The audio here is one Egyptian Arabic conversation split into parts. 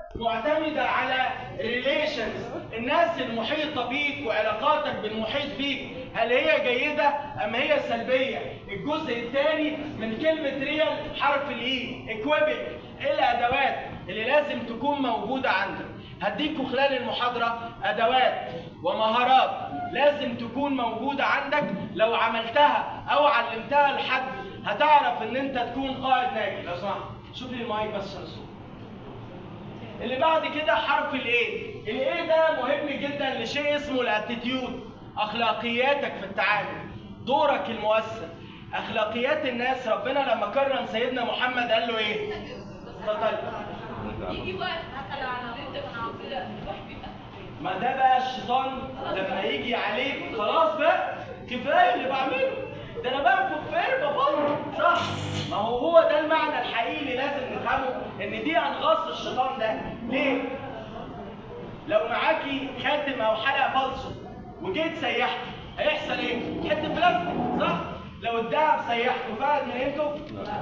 معتمده على ريليشنز الناس المحيطه بيك وعلاقاتك بالمحيط بيك هل هي جيده ام هي سلبيه الجزء الثاني من كلمه ريال حرف الاي ايكويبنج ايه الادوات اللي لازم تكون موجوده عندك هديكوا خلال المحاضره ادوات ومهارات لازم تكون موجوده عندك لو عملتها او علمتها لحد هتعرف ان انت تكون قائد ناجح لو سمحت شوف لي المايك بس عشان الصوت اللي بعد كده حرف الايه الايه ده مهم جدا لشيء اسمه الاتيتيود اخلاقياتك في التعامل دورك المؤثر اخلاقيات الناس ربنا لما كرم سيدنا محمد قال له ايه اتفضل يجي وقت مثلا على بنت من عبد ما ده بقى الشيطان لما يجي عليك خلاص بقى كفايه اللي بعمله ده انا بنفخ في قربة فاضية صح ما هو هو ده المعنى الحقيقي اللي لازم نفهمه ان دي انغاص الشيطان ده ليه؟ لو معاكي خاتم او حلقه فالصو وجيت سيحت هيحصل ايه؟ حته بلاستيك صح؟ لو الدهب سيحته فقد من قيمته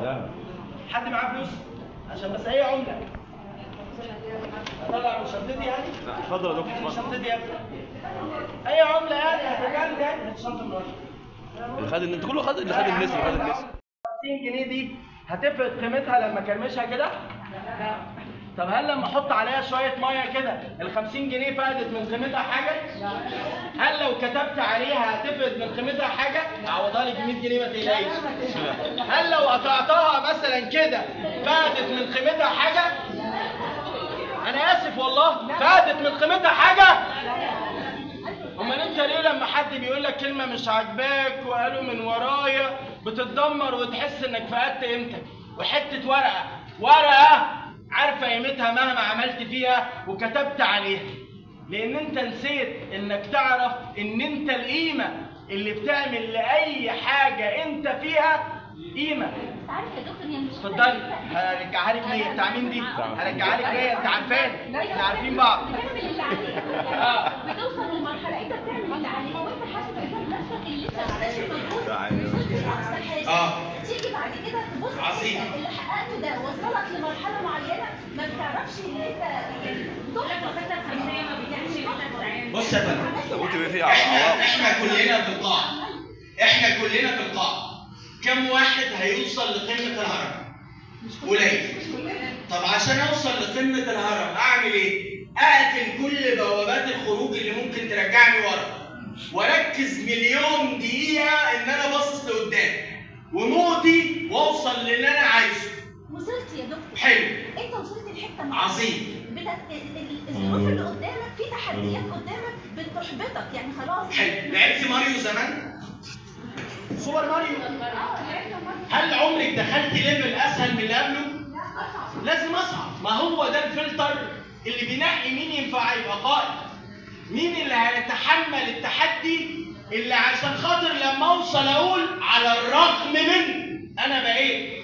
حد معاه فلوس؟ عشان بس هي عمله اطلع من شنطتي يعني؟ اتفضل يا دكتور اتفضل شنطتي يا ابني اي عمله يعني هتجنن يعني شنطه من ورا اللي خد انت كله خد اللي خد النسر خد النسر 50 جنيه دي هتفرق قيمتها لما كرمشها كده؟ طب هل لما احط عليها شويه ميه كده ال 50 جنيه فقدت من قيمتها حاجه؟ هل لو كتبت عليها هتفقد من قيمتها حاجه؟ اعوضها لك ب 100 جنيه ما تقلقيش. هل لو قطعتها مثلا كده فقدت من قيمتها حاجه؟ انا اسف والله فقدت من قيمتها حاجه؟ امال انت ليه لما حد بيقول لك كلمه مش عاجباك وقالوا من ورايا بتتدمر وتحس انك فقدت قيمتك وحته ورقه ورقه عارفه قيمتها مهما عملت فيها وكتبت عليها لان انت نسيت انك تعرف ان انت القيمه اللي بتعمل لاي حاجه انت فيها قيمه عارف يا دكتور هي مش اتفضلي هرجعها لك 100 بتاع مين دي؟ هرجعها لك 100 انت عارفاني احنا عارفين بعض بتعمل اللي عليك آه. بتوصل لمرحله انت بتعمل اللي عليك وانت حاسس قدام نفسك اللي انت عملت مجهود تعالى. وصلت لاقصى حاجه آه. تيجي بعد كده تبص عظيم. اللي حققته ده وصلك لمرحله معينه ما بتعرفش ان انت يعني تحفه بص يا فندم قلت بيه فيه احنا عوائق احنا كلنا في القاعة احنا كلنا في القاعة كم واحد هيوصل لقمة الهرم؟ قليل طب عشان اوصل لقمة الهرم اعمل ايه؟ اقتل كل بوابات الخروج اللي ممكن ترجعني ورا واركز مليون دقيقة ان انا باصص لقدام وموتي واوصل للي انا عايزه وصلت يا دكتور حلو انت وصلت لحته عظيم بت- ال- ال- الظروف اللي قدامك في تحديات قدامك بتحبطك يعني خلاص حلو لعبت ماريو زمان؟ سوبر ماريو اه لعبنا مرة. هل عمرك دخلت ليفل اسهل من اللي قبله؟ لازم اصعب ما هو ده الفلتر اللي بينقي مين ينفع يبقى قائد مين اللي هيتحمل التحدي اللي عشان خاطر لما اوصل اقول على الرغم من انا بقيت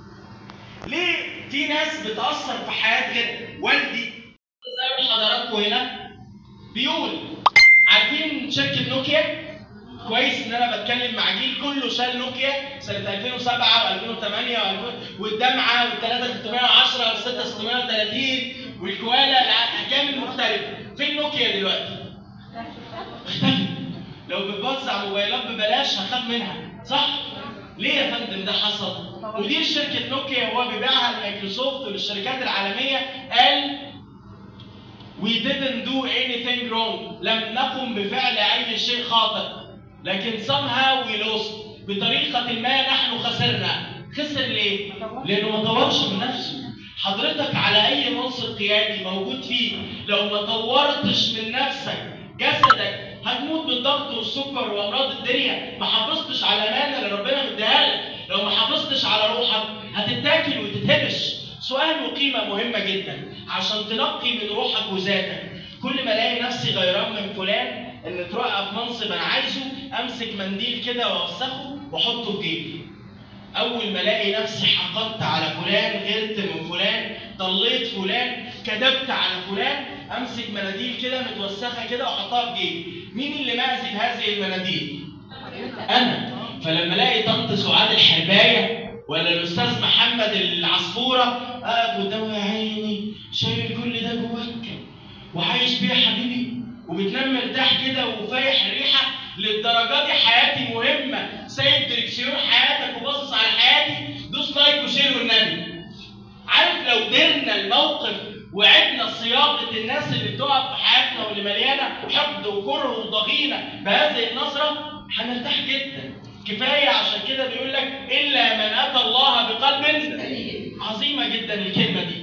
ليه في ناس بتاثر في حياه كده والدي زي ما حضراتكم هنا بيقول عارفين شركه نوكيا كويس ان انا بتكلم مع جيل كله شال نوكيا سنه 2007 و2008 والدمعه وال3610 وال6630 والكوالا الاحجام المختلفه فين نوكيا دلوقتي؟ اختفت لو بتوزع موبايلات ببلاش هخاف منها صح؟ ليه يا فندم ده حصل؟ مدير شركه نوكيا وهو بيبيعها لمايكروسوفت وللشركات العالميه قال We didn't do anything wrong. لم نقم بفعل أي شيء خاطئ. لكن somehow we lost. بطريقة ما نحن خسرنا. خسر ليه؟ لأنه ما طورش من نفسه. حضرتك على أي منصب قيادي موجود فيه لو ما طورتش من نفسك جسدك هتموت بالضغط والسكر وأمراض الدنيا ما حافظتش على الأمانة اللي ربنا مديها لك لو ما حافظتش على روحك هتتاكل وتتهبش سؤال وقيمة مهمة جدا عشان تنقي من روحك وذاتك كل ما الاقي نفسي غيران من فلان ان اترقى في منصب انا عايزه امسك منديل كده واوسخه واحطه في جيبي اول ما الاقي نفسي حقدت على فلان غلت من فلان ضليت فلان كذبت على فلان امسك مناديل كده متوسخه كده واحطها في جيبي مين اللي مأذي بهذه المناديل انا فلما الاقي طنط سعاد الحربايه ولا الاستاذ محمد العصفوره اقف قدامه يا عيني شايل كل ده عايش بيه يا حبيبي وبتنام مرتاح كده وفايح الريحه للدرجه دي حياتي مهمه سايب دركسيون حياتك وباصص على حياتي دوس لايك وشير والنبي عارف لو درنا الموقف وعدنا صياغه الناس اللي بتقع في حياتنا واللي مليانه حقد وكره وضغينه بهذه النظره هنرتاح جدا كفايه عشان كده بيقول لك الا من اتى الله بقلب عظيمه جدا الكلمه دي